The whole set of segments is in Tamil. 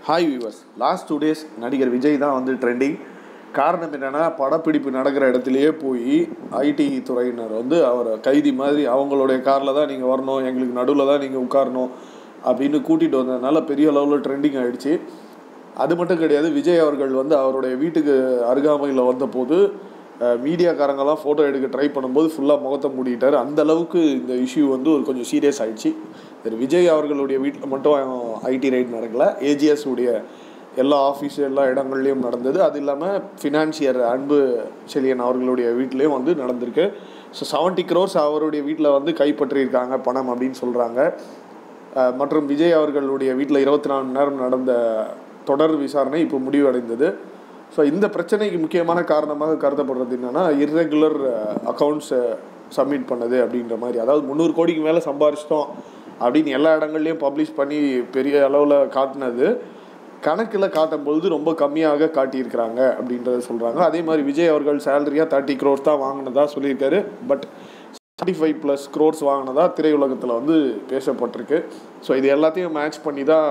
hi viewers last two days நடிகர் விஜய் தான் வந்து ட்ரெண்டிங் காரணம் என்னென்னா படப்பிடிப்பு நடக்கிற இடத்துலையே போய் ஐடி துறையினர் வந்து அவரை கைதி மாதிரி அவங்களுடைய காரில் தான் நீங்கள் வரணும் எங்களுக்கு நடுவில் தான் நீங்கள் உட்காரணும் அப்படின்னு கூட்டிகிட்டு வந்ததுனால பெரிய அளவில் ட்ரெண்டிங் ஆகிடுச்சு அது மட்டும் கிடையாது விஜய் அவர்கள் வந்து அவருடைய வீட்டுக்கு அருகாமையில் வந்தபோது அஹ், மீடியாக்காரங்கெல்லாம் ஃபோட்டோ எடுக்க ட்ரை பண்ணும்போது ஃபுல்லாக முகத்தை மூடிட்டார் அந்த அளவுக்கு இந்த இஷ்யூ வந்து ஒரு கொஞ்சம் சீரியஸ் ஆயிடுச்சு சரி விஜய் அவர்களுடைய வீட்டில் மட்டும் ஐடி ரைட் நடக்கல ஏஜிஎஸ் உடைய எல்லா ஆஃபீஸ் எல்லா இடங்கள்லையும் நடந்தது அது இல்லாமல் ஃபினான்சியர் அன்பு செழியன் அவர்களுடைய வீட்லேயும் வந்து நடந்திருக்கு ஸோ செவன்ட்டி க்ரோர்ஸ் அவருடைய வீட்டில் வந்து கைப்பற்றியிருக்காங்க பணம் அப்படின்னு சொல்கிறாங்க அஹ் மற்றும் விஜய் அவர்களுடைய வீட்டில் இருபத்தி நாலு மணி நேரம் நடந்த தொடர் விசாரணை இப்போ முடிவடைந்தது ஸோ இந்த பிரச்சனைக்கு முக்கியமான காரணமாக கருதப்படுறது என்னென்னா இர்ரெகுலர் அக்கௌண்ட்ஸை சப்மிட் பண்ணது அப்படின்ற மாதிரி அதாவது முந்நூறு கோடிக்கு மேலே சம்பாரிச்சிட்டோம் அப்படின்னு எல்லா இடங்கள்லையும் பப்ளிஷ் பண்ணி பெரிய அளவில் காட்டினது கணக்கில் காட்டும் பொழுது ரொம்ப கம்மியாக காட்டியிருக்கிறாங்க அப்படின்றத சொல்கிறாங்க அதே மாதிரி விஜய் அவர்கள் சேலரியாக தேர்ட்டி க்ரோர்ஸ் தான் வாங்கினதா சொல்லியிருக்காரு but thirty five plus crores வாங்கினதா திரையுலகத்தில் வந்து பேசப்பட்டிருக்கு ஸோ இது எல்லாத்தையும் மேட்ச் பண்ணி தான்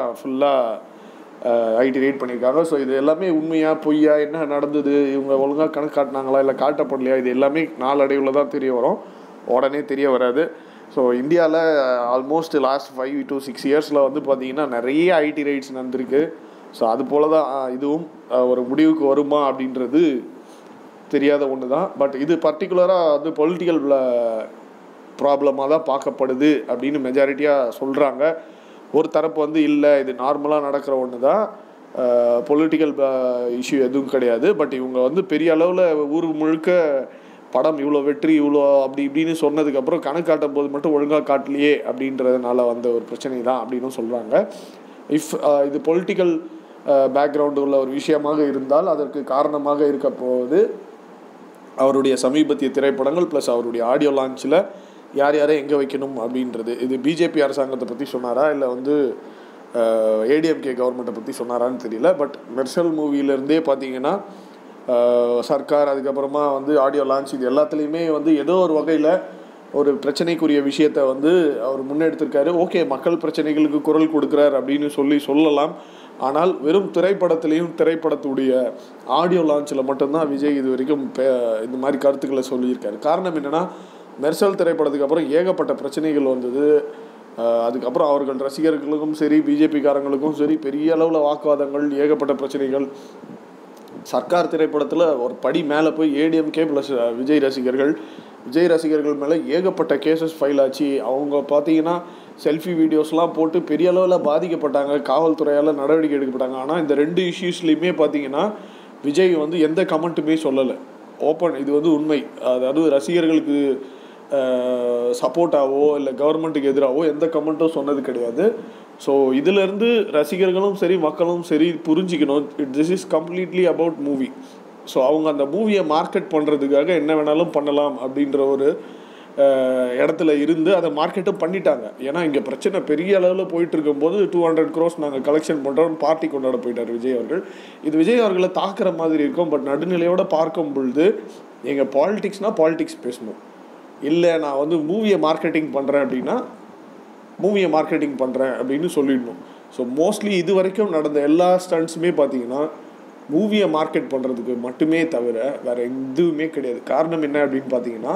ஃபுல்லாக ஐடி ரேட் பண்ணியிருக்காங்க ஸோ இது எல்லாமே உண்மையா பொய்யா என்ன நடந்தது இவங்க ஒழுங்காக கணக்கு காட்டினாங்களா இல்லை காட்டப்படலையா இது எல்லாமே நாளடைவில் தான் தெரிய வரும் உடனே தெரிய வராது ஸோ இந்தியாவில் almost last five to six இயர்ஸில் வந்து பார்த்தீங்கன்னா நிறைய ஐடி ரைட்ஸ் நடந்திருக்கு ஸோ அது போல தான் ஆஹ், இதுவும் ஆஹ், ஒரு முடிவுக்கு வருமா அப்படின்றது தெரியாத ஒன்று தான் பட் இது பர்டிகுலராக வந்து பொலிட்டிக்கல் ப்ராப்ளமாக தான் பார்க்கப்படுது அப்படின்னு மெஜாரிட்டியாக சொல்கிறாங்க ஒரு தரப்பு வந்து இல்லை இது நார்மலாக நடக்கிற ஒன்று தான் பொலிட்டிக்கல் இஷ்யூ எதுவும் கிடையாது பட் இவங்க வந்து பெரிய அளவில் ஊர் முழுக்க படம் இவ்வளோ வெற்றி இவ்வளோ அப்படி இப்படின்னு சொன்னதுக்கப்புறம் கணக்கு காட்டும் போது மட்டும் ஒழுங்காக காட்டலையே அப்படின்றதுனால வந்த ஒரு பிரச்சனை தான் அப்படின்னும் சொல்கிறாங்க இஃப் இது பொலிட்டிக்கல் பேக்ரவுண்டு உள்ள ஒரு விஷயமாக இருந்தால் அதற்கு காரணமாக இருக்க போவது அவருடைய சமீபத்திய திரைப்படங்கள் ப்ளஸ் அவருடைய ஆடியோ லான்ச்சில் யார் யாரை எங்கே வைக்கணும் அப்படின்றது இது பிஜேபி அரசாங்கத்தை பற்றி சொன்னாரா இல்லை வந்து ஏடிஎம்கே கவர்மெண்ட்டை பற்றி சொன்னாரான்னு தெரியல பட் மெர்சல் மூவிலேருந்தே பார்த்தீங்கன்னா அஹ், சர்க்கார் அதுக்கப்புறமா வந்து ஆடியோ லான்ச் இது எல்லாத்துலேயுமே வந்து ஏதோ ஒரு வகையில் ஒரு பிரச்சனைக்குரிய விஷயத்த வந்து அவர் முன்னெடுத்திருக்காரு ஓகே மக்கள் பிரச்சனைகளுக்கு குரல் கொடுக்குறார் அப்படின்னு சொல்லி சொல்லலாம் ஆனால் வெறும் திரைப்படத்திலையும் திரைப்படத்துடைய ஆடியோ லான்ச்சில் மட்டும்தான் விஜய் இது வரைக்கும் பே- இந்த மாதிரி கருத்துக்களை சொல்லியிருக்காரு காரணம் என்னென்னா மெர்சல் திரைப்படத்துக்கு அப்புறம் ஏகப்பட்ட பிரச்சனைகள் வந்தது அஹ் அதுக்கப்புறம் அவர்கள் ரசிகர்களுக்கும் சரி பிஜேபிக்காரங்களுக்கும் சரி பெரிய அளவில் வாக்குவாதங்கள் ஏகப்பட்ட பிரச்சனைகள் சர்க்கார் திரைப்படத்தில் ஒரு படி மேலே போய் ஏடிஎம்கே ப்ளஸ் விஜய் ரசிகர்கள் விஜய் ரசிகர்கள் மேலே ஏகப்பட்ட கேசஸ் ஃபைல் ஆச்சு அவங்க பார்த்தீங்கன்னா செல்ஃபி வீடியோஸ்லாம் போட்டு பெரிய அளவில் பாதிக்கப்பட்டாங்க காவல்துறையால் நடவடிக்கை எடுக்கப்பட்டாங்க ஆனால் இந்த ரெண்டு இஷ்யூஸ்லையுமே பார்த்தீங்கன்னா விஜய் வந்து எந்த கமெண்ட்டுமே சொல்லலை ஓப்பன் இது வந்து உண்மை அதாவது ரசிகர்களுக்கு சப்போர்ட்டாவோ இல்லை கவர்மெண்ட்டுக்கு எதிராகவோ எந்த கமெண்ட்டும் சொன்னது கிடையாது ஸோ இதிலிருந்து ரசிகர்களும் சரி மக்களும் சரி புரிஞ்சிக்கணும் this is completely about movie so அவங்க அந்த மூவியை மார்க்கெட் பண்ணுறதுக்காக என்ன வேணாலும் பண்ணலாம் அப்படின்ற ஒரு அஹ், இடத்துல இருந்து அதை மார்க்கெட்டும் பண்ணிட்டாங்க ஏன்னா இங்கே பிரச்சனை பெரிய அளவில் போயிட்டு இருக்கும்போது டூ ஹண்ட்ரட் க்ரோஸ் நாங்கள் கலெக்ஷன் பண்ணுறோம் பார்ட்டி கொண்டாட போயிட்டார் விஜய் அவர்கள் இது விஜய் அவர்களை தாக்குற மாதிரி இருக்கும் பட் நடுநிலையோட பார்க்கும் பொழுது எங்கள் பாலிடிக்ஸ்னால் பாலிடிக்ஸ் பேசணும் இல்லை நான் வந்து மூவியை மார்க்கெட்டிங் பண்ணுறேன் அப்படின்னா மூவியை மார்க்கெட்டிங் பண்ணுறேன் அப்படின்னு சொல்லிடணும் ஸோ மோஸ்ட்லி இது வரைக்கும் நடந்த எல்லா ஸ்டண்ட்ஸுமே பார்த்தீங்கன்னா மூவியை மார்க்கெட் பண்ணுறதுக்கு மட்டுமே தவிர வேறு எதுவுமே கிடையாது காரணம் என்ன அப்படின்னு பார்த்தீங்கன்னா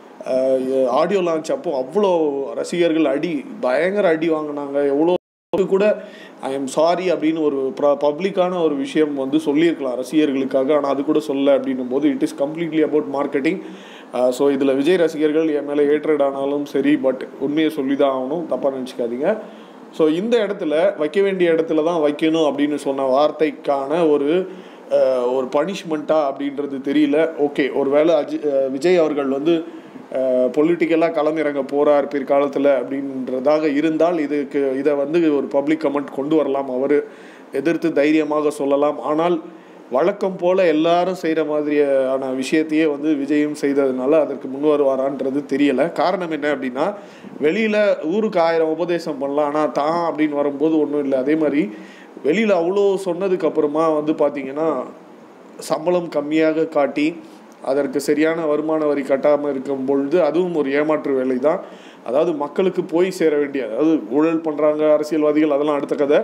ஆடியோ லான்ச் அப்போ அவ்வளோ ரசிகர்கள் அடி பயங்கர அடி வாங்கினாங்க எவ்வளோ கூட ஐ எம் சாரி அப்படின்னு ஒரு பப்ளிக்கான ஒரு விஷயம் வந்து சொல்லியிருக்கலாம் ரசிகர்களுக்காக ஆனால் அது கூட சொல்ல அப்படின்னும் போது it is completely about marketing so இதில் விஜய் ரசிகர்கள் என் மேலே ஏற்றட் ஆனாலும் சரி பட் உண்மையை சொல்லி தான் ஆகணும் தப்பாக நினச்சிக்காதீங்க ஸோ இந்த இடத்துல வைக்க வேண்டிய இடத்துல தான் வைக்கணும் அப்படின்னு சொன்ன வார்த்தைக்கான ஒரு அஹ், ஒரு பனிஷ்மெண்ட்டா அப்படின்றது தெரியல ஓகே ஒருவேளை அஜி அஹ், விஜய் அவர்கள் வந்து பொலிட்டிக்கலாக களமிறங்க போகிறார் பிற்காலத்தில் அப்படின்றதாக இருந்தால் இதுக்கு இதை வந்து ஒரு பப்ளிக் கமெண்ட் கொண்டு வரலாம் அவர் எதிர்த்து தைரியமாக சொல்லலாம் ஆனால் வழக்கம் போல் எல்லாரும் செய்கிற மாதிரியான விஷயத்தையே வந்து விஜயும் செய்ததுனால அதற்கு முன் வருவாரான்றது தெரியலை காரணம் என்ன அப்படின்னா வெளியில் ஊருக்கு ஆயிரம் உபதேசம் பண்ணலாம் ஆனால் தான் அப்படின்னு வரும்போது ஒன்றும் இல்லை அதே மாதிரி வெளியில் அவ்வளோ சொன்னதுக்கு அப்புறமா வந்து பார்த்திங்கன்னா சம்பளம் கம்மியாக காட்டி அதற்கு சரியான வருமான வரி கட்டாமல் இருக்கும் பொழுது அதுவும் ஒரு ஏமாற்று வேலை தான் அதாவது மக்களுக்கு போய் சேர வேண்டிய அதாவது ஊழல் பண்ணுறாங்க அரசியல்வாதிகள் அதெல்லாம் அடுத்த கதை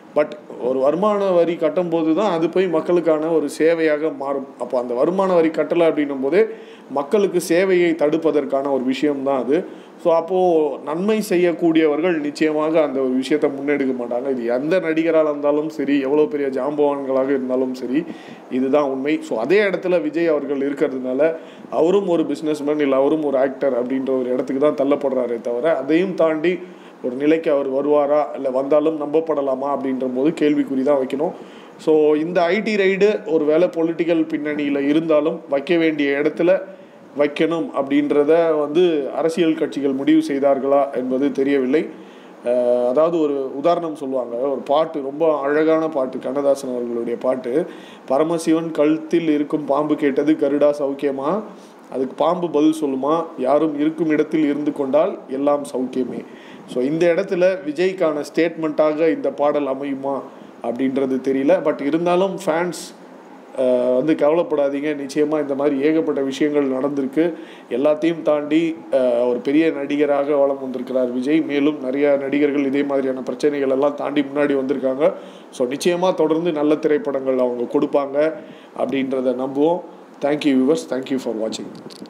பட் ஒரு வருமான வரி கட்டும்போது தான் அது போய் மக்களுக்கான ஒரு சேவையாக மாறும் அப்போ அந்த வருமான வரி கட்டலை அப்படின்னும் போதே மக்களுக்கு சேவையை தடுப்பதற்கான ஒரு விஷயம்தான் அது ஸோ அப்போது நன்மை செய்யக்கூடியவர்கள் நிச்சயமாக அந்த ஒரு விஷயத்தை முன்னெடுக்க மாட்டாங்க இது எந்த நடிகராக இருந்தாலும் சரி எவ்வளோ பெரிய ஜாம்பவான்களாக இருந்தாலும் சரி இதுதான் உண்மை ஸோ அதே இடத்துல விஜய் அவர்கள் இருக்கிறதுனால அவரும் ஒரு பிஸ்னஸ்மேன் இல்லை அவரும் ஒரு ஆக்டர் அப்படின்ற ஒரு இடத்துக்கு தான் தள்ளப்படுறாரே தவிர அதையும் தாண்டி ஒரு நிலைக்கு அவர் வருவாரா இல்லை வந்தாலும் நம்பப்படலாமா அப்படின்ற போது கேள்விக்குறி தான் வைக்கணும் ஸோ இந்த ஐடி ரைடு ஒரு வேளை பொலிட்டிக்கல் பின்னணியில் இருந்தாலும் வைக்க வேண்டிய இடத்துல வைக்கணும் அப்படின்றத வந்து அரசியல் கட்சிகள் முடிவு செய்தார்களா என்பது தெரியவில்லை அஹ் அதாவது ஒரு உதாரணம் சொல்லுவாங்க ஒரு பாட்டு ரொம்ப அழகான பாட்டு கண்ணதாசன் அவர்களுடைய பாட்டு பரமசிவன் கழுத்தில் இருக்கும் பாம்பு கேட்டது கருடா சௌக்கியமா அதுக்கு பாம்பு பதில் சொல்லுமா யாரும் இருக்கும் இடத்தில் இருந்து கொண்டால் எல்லாம் சௌக்கியமே ஸோ இந்த இடத்துல விஜய்க்கான ஸ்டேட்மெண்ட்டாக இந்த பாடல் அமையுமா அப்படின்றது தெரியல பட் இருந்தாலும் ஃபேன்ஸ் வந்து கவலைப்படாதீங்க நிச்சயமாக இந்த மாதிரி ஏகப்பட்ட விஷயங்கள் நடந்திருக்கு எல்லாத்தையும் தாண்டி அஹ், ஒரு பெரிய நடிகராக வளம் வந்திருக்கிறார் விஜய் மேலும் நிறைய நடிகர்கள் இதே மாதிரியான பிரச்சனைகள் எல்லாம் தாண்டி முன்னாடி வந்திருக்காங்க ஸோ நிச்சயமாக தொடர்ந்து நல்ல திரைப்படங்கள் அவங்க கொடுப்பாங்க அப்படின்றத நம்புவோம் தேங்க்யூ வியூவர்ஸ் தேங்க்யூ ஃபார் வாட்சிங்